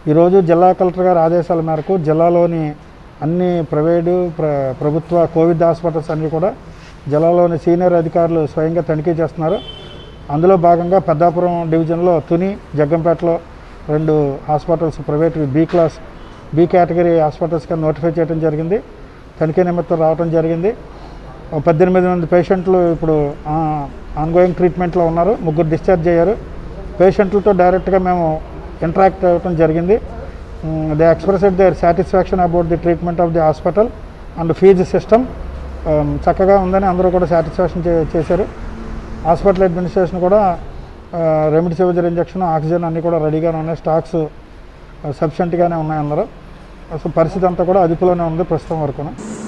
ఈరోజు జిల్లా కలెక్టర్ గారి ఆదేశాల మేరకు జిల్లాలోని అన్ని ప్రైవేటు ప్ర ప్రభుత్వ కోవిడ్ హాస్పిటల్స్ అన్నీ కూడా జిల్లాలోని సీనియర్ అధికారులు స్వయంగా తనిఖీ చేస్తున్నారు అందులో భాగంగా పెద్దాపురం డివిజన్లో తుని జగ్గంపేటలో రెండు hospitals private B class B category హాస్పిటల్స్గా నోటిఫై చేయడం జరిగింది తనిఖీ నిమిత్తం రావడం జరిగింది ఓ పద్దెనిమిది మంది పేషెంట్లు ఇప్పుడు ఆన్గోయింగ్ ట్రీట్మెంట్లో ఉన్నారు ముగ్గురు డిశ్చార్జ్ అయ్యారు పేషెంట్లతో డైరెక్ట్గా మేము ఇంటరాక్ట్ అవ్వడం జరిగింది they expressed their satisfaction about the treatment of the hospital and fee system చక్కగా ఉందని అందరూ కూడా సాటిస్ఫాక్షన్ చే చేశారు హాస్పిటల్ అడ్మినిస్ట్రేషన్ కూడా రెమిడిసివిజర్ ఇంజక్షన్ ఆక్సిజన్ అన్నీ కూడా రెడీగానే ఉన్నాయి స్టాక్స్ సఫిషియెంట్గానే ఉన్నాయి అందరూ సో పరిస్థితి అంతా కూడా అదుపులోనే ఉంది ప్రస్తుతం వరకును